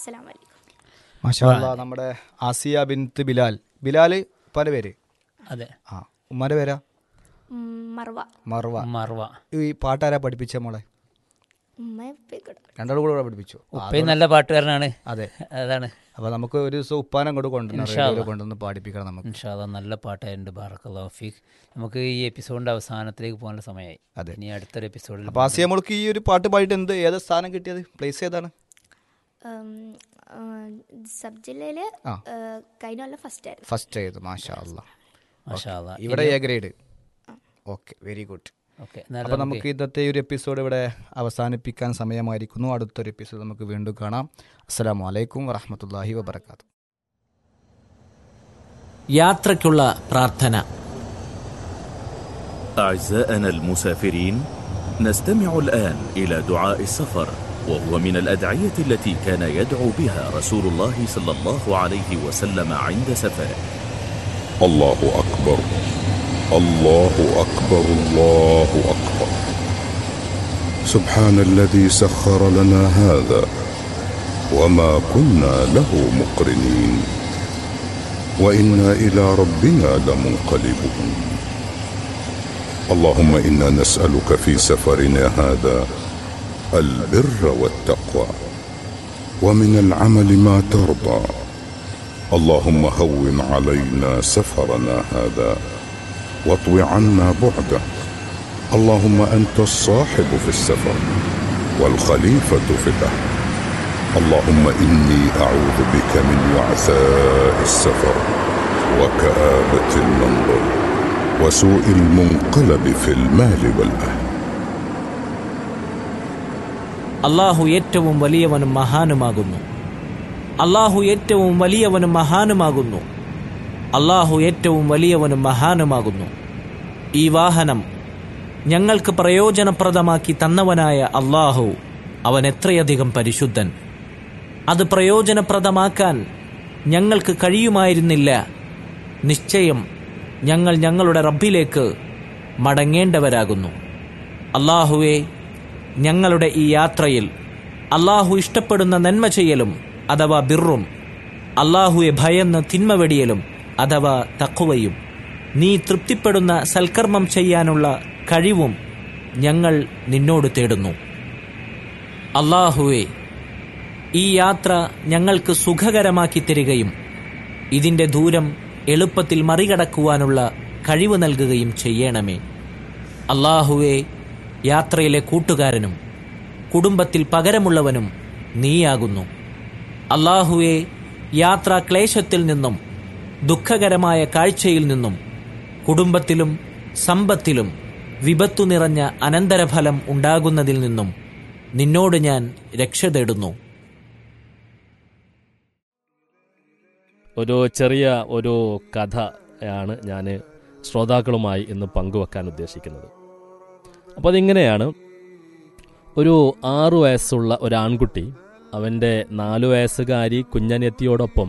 അസ്സലാം വലൈക്കും മാഷാ അല്ലാ, നമ്മുടെ ആസിയ ബിൻത്ത് ബിലാൽ ബിലാൽ പല പേര് അതെ ആ ഉമ്മാന്റെ പേരാ ഉം, മറവ മർവ മറവ ഈ പാട്ടാരാ പഠിപ്പിച്ച മോളെ ഉമ്മ ഉപ്പയൊക്കെ രണ്ടാളും കൂടെ പഠിപ്പിച്ചു ആ, ഉപ്പയും നല്ല പാട്ടുകാരനാണ് അതെ അതാണ് അപ്പൊ നമുക്ക് ഒരു ദിവസം ഉപ്പാനം കൊണ്ട് കൊണ്ടുവരണം റേഡിയോയിൽ കൊണ്ടുവന്ന് പാടിപ്പിക്കണം നമുക്ക് ഇൻഷാല്ല നല്ല പാട്ടായിട്ടുണ്ട് ബാറക്കല്ലാ ഫീഖ് നമുക്ക് ഈ എപ്പിസോഡിന്റെ അവസാനത്തിലേക്ക് പോകാനുള്ള സമയമായി അതെ. ഇനി അടുത്തൊരു എപ്പിസോഡിൽ അപ്പൊ ആസിയ മോൾക്ക് ഈ ഒരു പാട്ട് പാടിയിട്ട് എന്ത് ഏതാ സ്ഥാനം കിട്ടിയത് പ്ലേസ് ഏതാണ് സബ് ജില്ലയില് ആ. കഴിഞ്ഞ കൊല്ലം ഫസ്റ്റ് ആയിരുന്നു ഫസ്റ്റ് ചെയ്തു മാഷാ അല്ലാ മാഷാല്ല ഇവിടെ A grade okay very good okay അപ്പോൾ നമുക്ക് ഇന്നത്തെ ഈ ഒരു എപ്പിസോഡ് ഇവിടെ അവസാനിപ്പിക്കാൻ സമയമായിരിക്കുന്നു അടുത്തൊരു എപ്പിസോഡ് നമുക്ക് വീണ്ടും കാണാം അസ്സലാമു അലൈക്കും വറഹമത്തല്ലാഹി വബർക്കാത്തു യാത്രയ്ക്കുള്ള പ്രാർത്ഥന أعزائنا المسافرين نستمع الآن إلى دعاء السفر وهو من الأدعية التي كان يدعو بها رسول الله صلى الله عليه وسلم عند سفره الله أكبر الله أكبر الله أكبر سبحان الذي سخر لنا هذا وما كنا له مقرنين وإنا إلى ربنا لمنقلبون اللهم إنا نسألك في سفرنا هذا البر والتقوى ومن العمل ما ترضى اللهم هون علينا سفرنا هذا واطو عنا بعده اللهم انت الصاحب في السفر والخليفه في الاهل اللهم اني اعوذ بك من وعثاء السفر وكابه المنظر وسوء المنقلب في المال والاهل അള്ളാഹു ഏറ്റവും വലിയവനും മഹാനുമാകുന്നു അള്ളാഹു ഏറ്റവും വലിയവനും മഹാനുമാകുന്നു അള്ളാഹു ഏറ്റവും വലിയവനും മഹാനുമാകുന്നു ഈ വാഹനം ഞങ്ങൾക്ക് പ്രയോജനപ്രദമാക്കി തന്നവനായ അള്ളാഹു അവൻ എത്രയധികം പരിശുദ്ധൻ അത് പ്രയോജനപ്രദമാക്കാൻ ഞങ്ങൾക്ക് കഴിയുമായിരുന്നില്ല നിശ്ചയം ഞങ്ങൾ ഞങ്ങളുടെ റബ്ബിലേക്ക് മടങ്ങേണ്ടവരാകുന്നു അള്ളാഹുവെ ഞങ്ങളുടെ ഈ യാത്രയിൽ അള്ളാഹു ഇഷ്ടപ്പെടുന്ന നന്മ ചെയ്യലും അഥവാ ബിറും അള്ളാഹുവെ ഭയന്ന് തിന്മ വെടിയലും അഥവാ തക്കുവയും നീ തൃപ്തിപ്പെടുന്ന സൽക്കർമ്മം ചെയ്യാനുള്ള കഴിവും ഞങ്ങൾ നിന്നോട് തേടുന്നു അള്ളാഹുവെ ഈ യാത്ര ഞങ്ങൾക്ക് സുഖകരമാക്കി തരികയും ഇതിന്റെ ദൂരം എളുപ്പത്തിൽ മറികടക്കുവാനുള്ള കഴിവ് നൽകുകയും ചെയ്യണമേ അള്ളാഹുവെ യാത്രയിലെ കൂട്ടുകാരനും കുടുംബത്തിൽ പകരമുള്ളവനും നീയാകുന്നു അള്ളാഹുവെ യാത്രാ ക്ലേശത്തിൽ നിന്നും ദുഃഖകരമായ കാഴ്ചയിൽ നിന്നും കുടുംബത്തിലും സമ്പത്തിലും വിപത്തു നിറഞ്ഞ അനന്തരഫലം ഉണ്ടാകുന്നതിൽ നിന്നും നിന്നോട് ഞാൻ രക്ഷ തേടുന്നു ഒരു ചെറിയ ഒരു കഥയാണ് ഞാൻ ശ്രോതാക്കളുമായി ഇന്ന് പങ്കുവെക്കാൻ ഉദ്ദേശിക്കുന്നത് അപ്പോൾ അതിങ്ങനെയാണ് ഒരു ആറു വയസ്സുള്ള ഒരു ആൺകുട്ടി അവൻ്റെ നാലു വയസ്സുകാരി കുഞ്ഞനെത്തിയോടൊപ്പം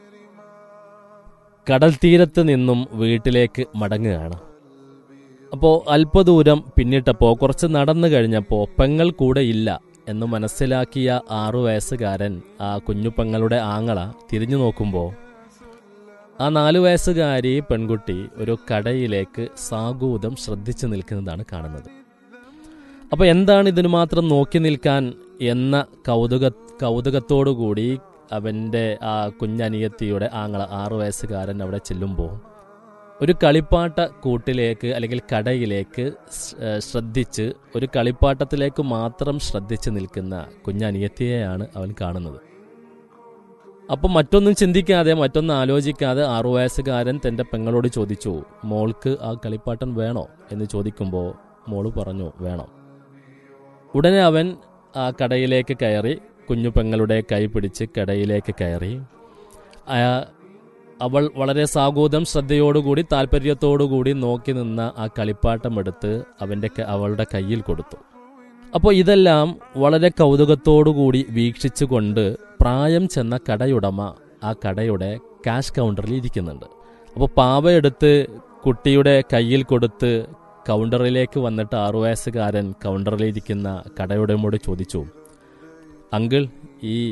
കടൽ തീരത്ത് നിന്നും വീട്ടിലേക്ക് മടങ്ങുകയാണ് അപ്പോൾ അല്പദൂരം പിന്നിട്ടപ്പോൾ കുറച്ച് നടന്നു കഴിഞ്ഞപ്പോൾ പെങ്ങൾ കൂടെ ഇല്ല എന്ന് മനസ്സിലാക്കിയ ആറു വയസ്സുകാരൻ ആ കുഞ്ഞുപെങ്ങളുടെ ആങ്ങള തിരിഞ്ഞു നോക്കുമ്പോൾ ആ നാലു വയസ്സുകാരി പെൺകുട്ടി ഒരു കടയിലേക്ക് സാഗൂതം ശ്രദ്ധിച്ചു നിൽക്കുന്നതാണ് കാണുന്നത് അപ്പോൾ എന്താണ് ഇതിനു മാത്രം നോക്കി നിൽക്കാൻ എന്ന കൗതുക കൗതുകത്തോടുകൂടി അവൻ്റെ ആ കുഞ്ഞനിയത്തിയുടെ ആങ്ങള ആറു വയസ്സുകാരൻ അവിടെ ചെല്ലുമ്പോൾ ഒരു കളിപ്പാട്ട കൂട്ടിലേക്ക് അല്ലെങ്കിൽ കടയിലേക്ക് സ്- ഏഹ് ശ്രദ്ധിച്ച് ഒരു കളിപ്പാട്ടത്തിലേക്ക് മാത്രം ശ്രദ്ധിച്ച് നിൽക്കുന്ന കുഞ്ഞനിയത്തിയെയാണ് അവൻ കാണുന്നത് അപ്പം മറ്റൊന്നും ചിന്തിക്കാതെ മറ്റൊന്നും ആലോചിക്കാതെ ആറു വയസ്സുകാരൻ തൻ്റെ പെങ്ങളോട് ചോദിച്ചു മോൾക്ക് ആ കളിപ്പാട്ടം വേണോ എന്ന് ചോദിക്കുമ്പോൾ മോള് പറഞ്ഞു വേണം ഉടനെ അവൻ ആ കടയിലേക്ക് കയറി കുഞ്ഞു പെങ്ങളുടെ കൈ പിടിച്ച് കടയിലേക്ക് കയറി ആ- അവൾ വളരെ സാഗൂതം ശ്രദ്ധയോടുകൂടി താല്പര്യത്തോടുകൂടി നോക്കി നിന്ന ആ കളിപ്പാട്ടം എടുത്ത് അവൻ്റെ ക- അവളുടെ കയ്യിൽ കൊടുത്തു അപ്പോൾ ഇതെല്ലാം വളരെ കൗതുകത്തോടുകൂടി വീക്ഷിച്ചുകൊണ്ട് പ്രായം ചെന്ന കടയുടമ ആ കടയുടെ ക്യാഷ് കൗണ്ടറിൽ ഇരിക്കുന്നുണ്ട് അപ്പോൾ പാവ എടുത്ത് കുട്ടിയുടെ കയ്യിൽ കൊടുത്ത് കൗണ്ടറിലേക്ക് വന്നിട്ട് ആറു വയസ്സുകാരൻ കൗണ്ടറിലിരിക്കുന്ന കടയുടമയോട് ചോദിച്ചു അങ്കിൾ ഈ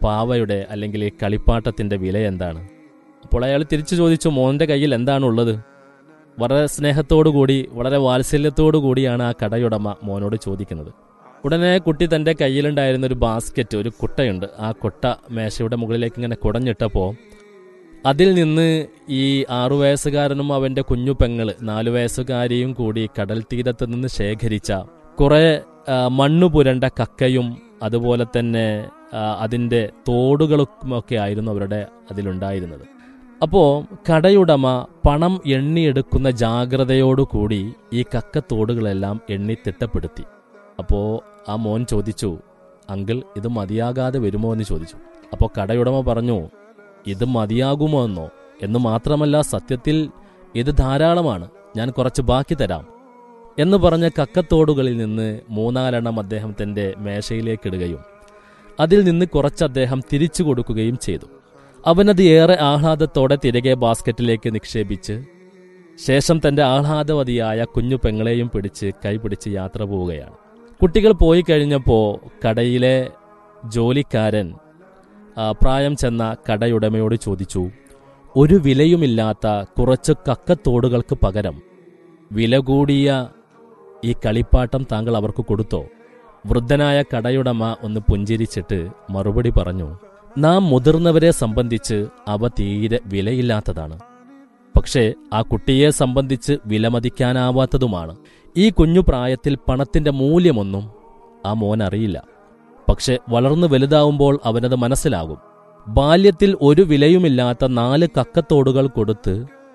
പാവയുടെ അല്ലെങ്കിൽ ഈ കളിപ്പാട്ടത്തിൻ്റെ വില എന്താണ് അപ്പോൾ അയാൾ തിരിച്ചു ചോദിച്ചു മോൻ്റെ കയ്യിൽ എന്താണുള്ളത് വളരെ സ്നേഹത്തോടു കൂടി വളരെ വാത്സല്യത്തോടു കൂടിയാണ് ആ കടയുടമ മോനോട് ചോദിക്കുന്നത് ഉടനെ കുട്ടി തൻ്റെ കയ്യിലുണ്ടായിരുന്ന ഒരു ബാസ്ക്കറ്റ് ഒരു കുട്ടയുണ്ട് ആ കുട്ട മേശയുടെ മുകളിലേക്ക് ഇങ്ങനെ കുടഞ്ഞിട്ടപ്പോൾ അതിൽ നിന്ന് ഈ ആറു വയസ്സുകാരനും അവൻ്റെ കുഞ്ഞു പെങ്ങള് നാലു വയസ്സുകാരിയും കൂടി കടൽ തീരത്ത് നിന്ന് ശേഖരിച്ച കുറേ ആ, മണ്ണു പുരണ്ട കക്കയും അതുപോലെ തന്നെ ആ, അതിൻ്റെ തോടുകളും ഒക്കെ ആയിരുന്നു അവരുടെ അതിലുണ്ടായിരുന്നത് അപ്പോൾ കടയുടമ പണം എണ്ണിയെടുക്കുന്ന ജാഗ്രതയോടുകൂടി ഈ കക്കത്തോടുകളെല്ലാം എണ്ണി തിട്ടപ്പെടുത്തി അപ്പോൾ ആ മോൻ ചോദിച്ചു അങ്കിൾ ഇത് മതിയാകാതെ വരുമോ എന്ന് ചോദിച്ചു അപ്പോൾ കടയുടമ പറഞ്ഞു ഇത് മതിയാകുമോ എന്നോ എന്ന് മാത്രമല്ല സത്യത്തിൽ ഇത് ധാരാളമാണ് ഞാൻ കുറച്ച് ബാക്കി തരാം എന്ന് പറഞ്ഞ കക്കത്തോടുകളിൽ നിന്ന് മൂന്നാലെണ്ണം അദ്ദേഹം തന്റെ മേശയിലേക്കിടുകയും അതിൽ നിന്ന് കുറച്ച് അദ്ദേഹം തിരിച്ചു കൊടുക്കുകയും ചെയ്തു അവനത് ഏറെ ആഹ്ലാദത്തോടെ തിരികെ ബാസ്ക്കറ്റിലേക്ക് നിക്ഷേപിച്ച് ശേഷം തന്റെ ആഹ്ലാദവതിയായ കുഞ്ഞു പെങ്ങളെയും പിടിച്ച് കൈപിടിച്ച് യാത്ര പോവുകയാണ് കുട്ടികൾ പോയി കഴിഞ്ഞപ്പോൾ കടയിലെ ജോലിക്കാരൻ ആ, പ്രായം ചെന്ന കടയുടമയോട് ചോദിച്ചു ഒരു വിലയുമില്ലാത്ത കുറച്ച് കക്കത്തോടുകൾക്ക് പകരം വില കൂടിയ ഈ കളിപ്പാട്ടം താങ്കൾ അവർക്ക് കൊടുത്തോ വൃദ്ധനായ കടയുടമ ഒന്ന് പുഞ്ചിരിച്ചിട്ട് മറുപടി പറഞ്ഞു നാം മുതിർന്നവരെ സംബന്ധിച്ച് അവ തീരെ വിലയില്ലാത്തതാണ് പക്ഷേ ആ കുട്ടിയെ സംബന്ധിച്ച് വിലമതിക്കാനാവാത്തതുമാണ് ഈ കുഞ്ഞു പ്രായത്തിൽ പണത്തിന്റെ മൂല്യമൊന്നും ആ മോൻ അറിയില്ല പക്ഷെ വളർന്നു വലുതാവുമ്പോൾ അവനത് മനസ്സിലാകും ബാല്യത്തിൽ ഒരു വിലയുമില്ലാത്ത നാല് കക്കത്തോടുകൾ കൊടുത്ത്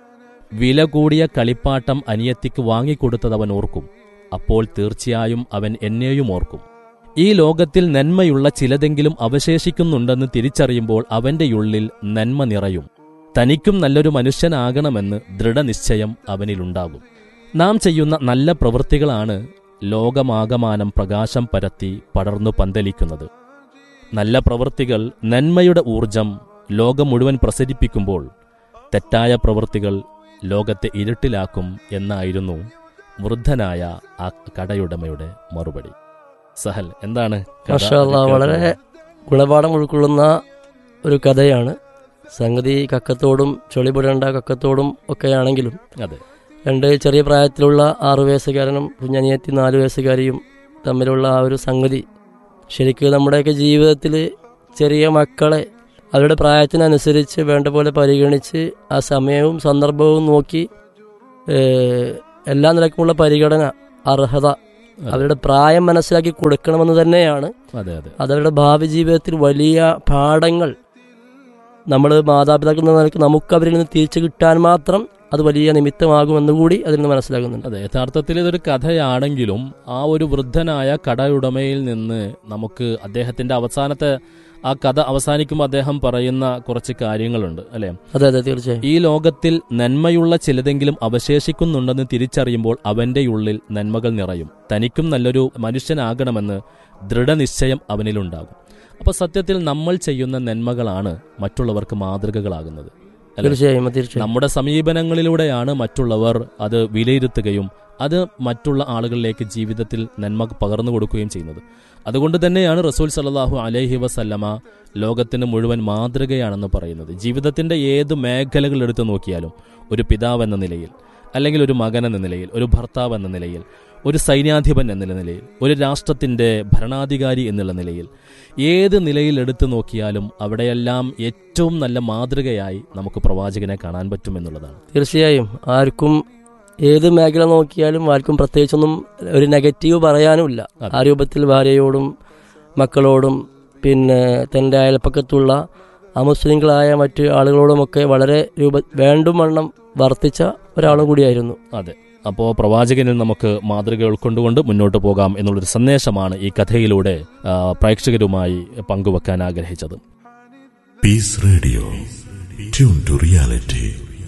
വില കൂടിയ കളിപ്പാട്ടം അനിയത്തിക്ക് വാങ്ങിക്കൊടുത്തത് അവൻ ഓർക്കും അപ്പോൾ തീർച്ചയായും അവൻ എന്നെയും ഓർക്കും ഈ ലോകത്തിൽ നന്മയുള്ള ചിലതെങ്കിലും അവശേഷിക്കുന്നുണ്ടെന്ന് തിരിച്ചറിയുമ്പോൾ അവന്റെ ഉള്ളിൽ നന്മ നിറയും തനിക്കും നല്ലൊരു മനുഷ്യനാകണമെന്ന് ദൃഢനിശ്ചയം അവനിലുണ്ടാകും നാം ചെയ്യുന്ന നല്ല പ്രവൃത്തികളാണ് ലോകമാകമാനം പ്രകാശം പരത്തി പടർന്നു പന്തലിക്കുന്നത് നല്ല പ്രവൃത്തികൾ നന്മയുടെ ഊർജം ലോകം മുഴുവൻ പ്രസരിപ്പിക്കുമ്പോൾ തെറ്റായ പ്രവൃത്തികൾ ലോകത്തെ ഇരുട്ടിലാക്കും എന്നായിരുന്നു വൃദ്ധനായ ആ കടയുടമയുടെ മറുപടി സഹൽ എന്താണ് കഥ മാഷാ അല്ലാ, വളരെ ഗുണപാഠം ഉൾക്കൊള്ളുന്ന ഒരു കഥയാണ് സംഗതി കക്കത്തോടും ചൊളിപിടേണ്ട കക്കത്തോടും ഒക്കെയാണെങ്കിലും അതെ രണ്ട് ചെറിയ പ്രായത്തിലുള്ള ആറു വയസ്സുകാരനും കുഞ്ഞനിയത്തി നാല് വയസ്സുകാരിയും തമ്മിലുള്ള ആ ഒരു സംഗതി ശരിക്കും നമ്മുടെയൊക്കെ ജീവിതത്തിൽ ചെറിയ മക്കളെ അവരുടെ പ്രായത്തിനനുസരിച്ച് വേണ്ട പോലെ പരിഗണിച്ച് ആ സമയവും സന്ദർഭവും നോക്കി ഏഹ്, എല്ലാ നിലക്കുമുള്ള പരിഗണന അർഹത അവരുടെ പ്രായം മനസ്സിലാക്കി കൊടുക്കണമെന്ന് തന്നെയാണ് അതെ അതെ അതവരുടെ ഭാവി ജീവിതത്തിൽ വലിയ പാഠങ്ങൾ നമ്മൾ മാതാപിതാക്കൾ എന്ന നിലയ്ക്ക് നമുക്ക് അവരിൽ നിന്ന് തിരിച്ചു കിട്ടാൻ മാത്രം അത് വലിയ നിമിത്തമാകുമെന്ന് കൂടി അതിൽ നിന്ന് മനസ്സിലാകുന്നുണ്ട് അതെ യഥാർത്ഥത്തിൽ ഇതൊരു കഥയാണെങ്കിലും ആ ഒരു വൃദ്ധനായ കടയുടമയിൽ നിന്ന് നമുക്ക് അദ്ദേഹത്തിന്റെ അവസാനത്തെ ആ കഥ അവസാനിക്കുമ്പോൾ അദ്ദേഹം പറയുന്ന കുറച്ച് കാര്യങ്ങളുണ്ട് അല്ലെ അതെ അതെ തീർച്ചയായും ഈ ലോകത്തിൽ നന്മയുള്ള ചിലതെങ്കിലും അവശേഷിക്കുന്നുണ്ടെന്ന് തിരിച്ചറിയുമ്പോൾ അവന്റെ ഉള്ളിൽ നന്മകൾ നിറയും തനിക്കും നല്ലൊരു മനുഷ്യനാകണമെന്ന് ദൃഢനിശ്ചയം അവനിലുണ്ടാകും അപ്പൊ സത്യത്തിൽ നമ്മൾ ചെയ്യുന്ന നന്മകളാണ് മറ്റുള്ളവർക്ക് മാതൃകകളാകുന്നത് അല്ലേ? തീർച്ചയായും തീർച്ചയായും നമ്മുടെ സമീപനങ്ങളിലൂടെയാണ് മറ്റുള്ളവർ അത് വിലയിരുത്തുകയും അത് മറ്റുള്ള ആളുകളിലേക്ക് ജീവിതത്തിൽ നന്മ പകർന്നു കൊടുക്കുകയും ചെയ്യുന്നത് അതുകൊണ്ട് തന്നെയാണ് റസൂൽ സല്ലാഹു അലൈഹി വസല്ലമ ലോകത്തിന് മുഴുവൻ മാതൃകയാണെന്ന് പറയുന്നത് ജീവിതത്തിന്റെ ഏത് മേഖലകൾ എടുത്തു നോക്കിയാലും ഒരു പിതാവ് എന്ന നിലയിൽ അല്ലെങ്കിൽ ഒരു മകൻ എന്ന നിലയിൽ ഒരു ഭർത്താവ് എന്ന നിലയിൽ ഒരു സൈന്യാധിപൻ എന്ന നിലയിൽ ഒരു രാഷ്ട്രത്തിന്റെ ഭരണാധികാരി എന്നുള്ള നിലയിൽ ഏത് നിലയിൽ എടുത്തു നോക്കിയാലും അവിടെയെല്ലാം ഏറ്റവും നല്ല മാതൃകയായി നമുക്ക് പ്രവാചകനെ കാണാൻ പറ്റുമെന്നുള്ളതാണ് തീർച്ചയായും ആർക്കും ഏത് മേഖല നോക്കിയാലും ആർക്കും പ്രത്യേകിച്ചൊന്നും ഒരു നെഗറ്റീവ് പറയാനുമില്ല അതെ. ആ രൂപത്തിൽ ഭാര്യയോടും മക്കളോടും പിന്നെ തൻ്റെ അയൽപ്പക്കത്തുള്ള അമുസ്ലിങ്ങളായ മറ്റ് ആളുകളോടുമൊക്കെ വളരെ രൂപ വേണ്ടും വണ്ണം വർത്തിച്ച ഒരാളും കൂടിയായിരുന്നു അതെ അപ്പോൾ പ്രവാചകനിൽ നമുക്ക് മാതൃക ഉൾക്കൊണ്ടുകൊണ്ട് മുന്നോട്ട് പോകാം എന്നുള്ളൊരു സന്ദേശമാണ് ഈ കഥയിലൂടെ ആ, പ്രേക്ഷകരുമായി പങ്കുവെക്കാൻ ആഗ്രഹിച്ചത് Peace Radio. Tune to reality.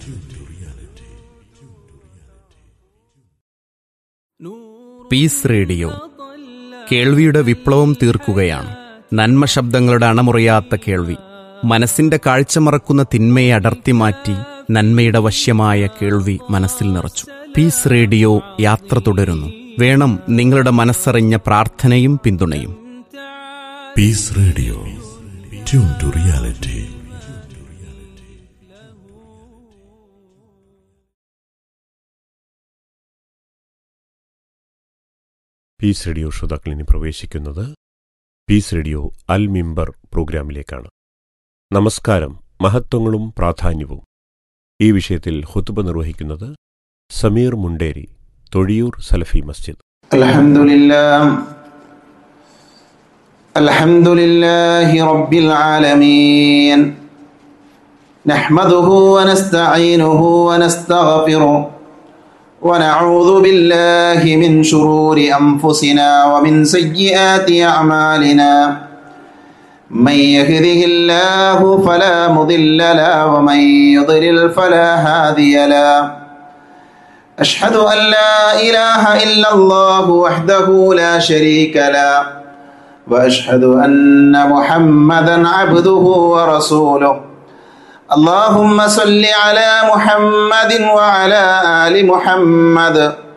Peace radio കേൾവിയുടെ വിപ്ലവം തീർക്കുകയാണ് നന്മ ശബ്ദങ്ങളുടെ അണമുറിയാത്ത കേൾവി മനസ്സിന്റെ കാഴ്ച മറക്കുന്ന തിന്മയെ അടർത്തി മാറ്റി നന്മയുടെ വശ്യമായ കേൾവി മനസ്സിൽ നിറച്ചു പീസ് റേഡിയോ യാത്ര തുടരുന്നു വേണം നിങ്ങളുടെ മനസ്സറിഞ്ഞ പ്രാർത്ഥനയും പിന്തുണയും Peace Radio. Tune to reality. Peace radio ശ്രോതാക്കളിനി പ്രവേശിക്കുന്നത് പീസ് റേഡിയോ അൽ മിമ്പർ പ്രോഗ്രാമിലേക്കാണ് നമസ്കാരം മഹത്വങ്ങളും പ്രാധാന്യവും ഈ വിഷയത്തിൽ ഹുത്തുബ നിർവഹിക്കുന്നത് സമീർ മുണ്ടേരി തൊഴിയൂർ സലഫി മസ്ജിദ് الحمد لله الحمد لله رب العالمين نحمده ونستعينه ونستغفره ونعوذ بالله من شرور أنفسنا ومن سيئات أعمالنا من يهده الله فلا مضل له ومن يضلل فلا هادي له أشهد أن لا إله إلا الله وحده لا شريك له وأشهد أن محمدا عبده ورسوله اللهم صل على محمد وعلى آل محمد